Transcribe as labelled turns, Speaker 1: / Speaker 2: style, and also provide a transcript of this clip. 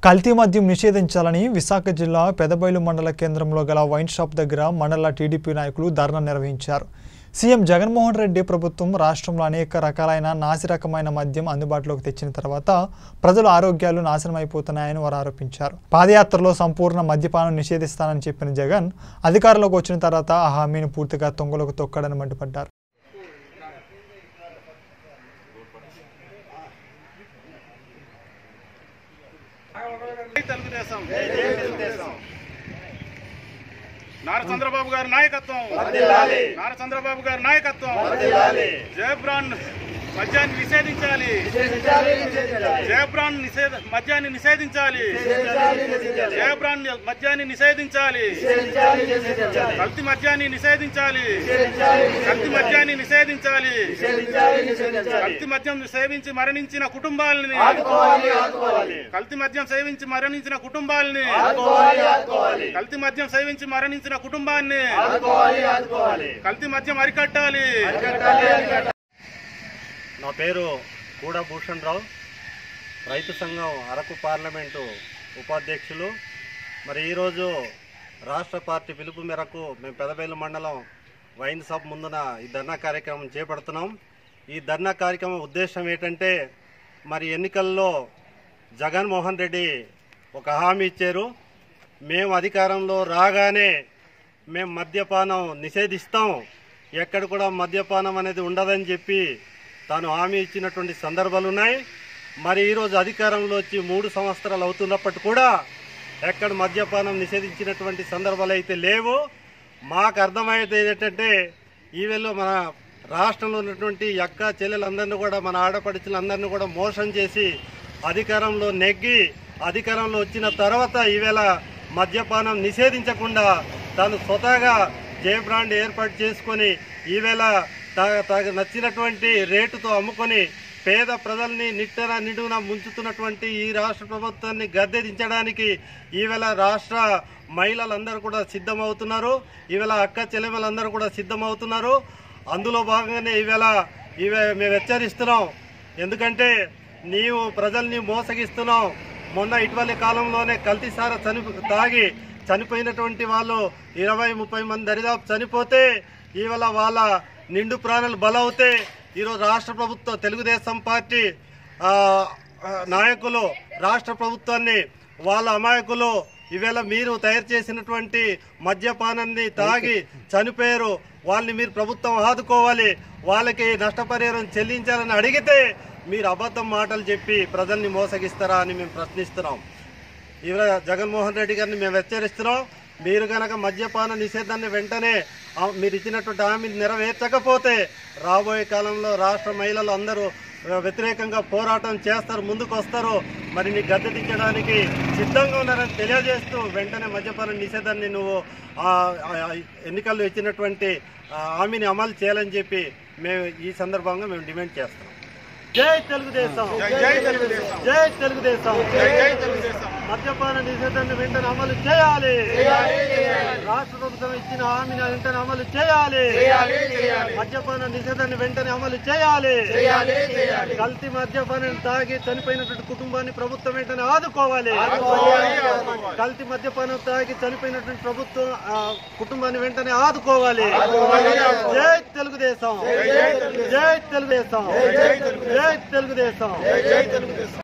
Speaker 1: కల్తీ మద్యం నిషేధించాలని విశాఖ జిల్లా పెదబైలు మండల కేంద్రంలో గల వైన్ షాప్ దగ్గర మండల టీడీపీ నాయకులు ధర్నా నిర్వహించారు సీఎం జగన్మోహన్ రెడ్డి ప్రభుత్వం రాష్ట్రంలో అనేక రకాలైన నాసిరకమైన మద్యం అందుబాటులోకి తెచ్చిన తర్వాత ప్రజల ఆరోగ్యాలు నాశనమైపోతున్నాయని వారు ఆరోపించారు పాదయాత్రలో సంపూర్ణ మద్యపానం నిషేధిస్తానని చెప్పిన జగన్ అధికారంలోకి వచ్చిన తర్వాత ఆ హామీని పూర్తిగా తొంగలోకి తొక్కడని మండిపడ్డారు
Speaker 2: తెలుగుదేశం నారా చంద్రబాబు గారి నాయకత్వం నారా చంద్రబాబు గారి నాయకత్వం జయబ్రాండ్ మద్యాన్ని నిషేధించాలి జయబ్రాండ్ నిషేధ మద్యాన్ని నిషేధించాలి జయబ్రాండ్ మద్యాన్ని నిషేధించాలి కల్తీ మద్యాన్ని నిషేధించాలి కల్తీ మద్యాన్ని నిషేధించాలి కల్తీ మద్యం సేవించి మరణించిన కుటుంబాలని కల్తీ మద్యం సేవించి మరణించిన కుటుంబాలని కల్తీ మద్యం సేవించి మరణించిన కుటుంబాన్ని కల్తీ మద్యం అరికట్టాలి
Speaker 3: నా పేరు కూడా భూషణ్ రావు రైతు సంఘం అరకు పార్లమెంటు ఉపాధ్యక్షులు మరి ఈరోజు రాష్ట్ర పార్టీ పిలుపు మేరకు మేము పెదబేలు మండలం వైన్ షాప్ ముందున ఈ ధర్నా కార్యక్రమం చేపడుతున్నాం ఈ ధర్నా కార్యక్రమం ఉద్దేశం ఏంటంటే మరి ఎన్నికల్లో జగన్మోహన్ రెడ్డి ఒక హామీ ఇచ్చారు మేము అధికారంలో రాగానే మేము మద్యపానం నిషేధిస్తాం ఎక్కడ కూడా మద్యపానం అనేది ఉండదని చెప్పి తాను హామీ ఇచ్చినటువంటి సందర్భాలు ఉన్నాయి మరి ఈరోజు అధికారంలో వచ్చి మూడు సంవత్సరాలు అవుతున్నప్పటి కూడా ఎక్కడ మద్యపానం నిషేధించినటువంటి సందర్భాలు అయితే లేవు మాకు అర్థమయ్యేది ఏంటంటే ఈవేళ మన రాష్ట్రంలో ఉన్నటువంటి అక్క చెల్లెలందరినీ కూడా మన ఆడపడుచులందరినీ కూడా మోసం చేసి అధికారంలో నెగ్గి అధికారంలో వచ్చిన తర్వాత ఈవేళ మద్యపానం నిషేధించకుండా తాను స్వతహాగా జయబ్రాండ్ ఏర్పాటు చేసుకొని ఈవేళ తా- తాకు నచ్చినటువంటి రేటుతో అమ్ముకొని పేద ప్రజల్ని నిట్టన నిడున ముంచుతున్నటువంటి ఈ రాష్ట్ర ప్రభుత్వాన్ని గద్దెదించడానికి ఈవేళ రాష్ట్ర మహిళలందరూ కూడా సిద్ధమవుతున్నారు ఈవేళ అక్క చెల్లెమ్మలందరూ కూడా సిద్ధమవుతున్నారు అందులో భాగంగానే ఈవేళ ఈవే మేము హెచ్చరిస్తున్నాం ఎందుకంటే నీవు ప్రజల్ని మోసగిస్తున్నావు మొన్న ఇటీవలి కాలంలోనే కల్తీసార చని తాగి చనిపోయినటువంటి వాళ్ళు ఇరవై ముప్పై మంది దరిదాపు చనిపోతే ఇవాళ వాళ్ళ నిండు ప్రాణాలు బలవుతే ఈరోజు రాష్ట్ర ప్రభుత్వం తెలుగుదేశం పార్టీ ఆ, ఆ, నాయకులు రాష్ట్ర ప్రభుత్వాన్ని వాళ్ళ అమాయకులు ఈవేళ మీరు తయారు చేసినటువంటి మద్యపానాన్ని తాగి చనిపోయారు వాళ్ళని మీరు ప్రభుత్వం ఆదుకోవాలి వాళ్ళకి నష్టపరిహారం చెల్లించాలని అడిగితే మీరు అబద్ధం మాటలు చెప్పి ప్రజల్ని మోసగిస్తారా అని మేము ప్రశ్నిస్తున్నాం ఇవాళ జగన్మోహన్ రెడ్డి గారిని మేము హెచ్చరిస్తున్నాం మీరు కనుక మద్యపాన నిషేధాన్ని వెంటనే ఆ, మీరు ఇచ్చినటువంటి హామీని నెరవేర్చకపోతే రాబోయే కాలంలో రాష్ట్ర మహిళలు అందరూ ఆ, వ్యతిరేకంగా పోరాటం చేస్తారు ముందుకు వస్తారు మరి నీ గద్దెదించడానికి సిద్ధంగా ఉన్నారని తెలియజేస్తూ వెంటనే మద్యపాన నిషేధాన్ని నువ్వు ఆ, ఆ, ఆ, ఎన్నికల్లో ఇచ్చినటువంటి ఆ, హామీని అమలు చేయాలని చెప్పి మేము ఈ సందర్భంగా మేము డిమాండ్ చేస్తాం జై తెలుగుదేశం
Speaker 2: జై జై తెలుగుదేశం
Speaker 3: జై తెలుగుదేశం
Speaker 2: జై జై తెలుగుదేశం
Speaker 3: మద్యపాన నిషేధాన్ని వెంటనే అమలు చేయాలి రాష్ట్ర ప్రభుత్వం ఇచ్చిన హామీని వెంటనే అమలు చేయాలి మద్యపాన నిషేధాన్ని వెంటనే అమలు చేయాలి కల్తీ మద్యపానం తాగి చనిపోయినటువంటి కుటుంబాన్ని ప్రభుత్వం వెంటనే ఆదుకోవాలి కల్తీ మద్యపానం తాగి చనిపోయినటువంటి ప్రభుత్వం ఆ, కుటుంబాన్ని వెంటనే ఆదుకోవాలి జై తెలుగుదేశం జై తెలుగుదేశం జై తెలుగుదేశం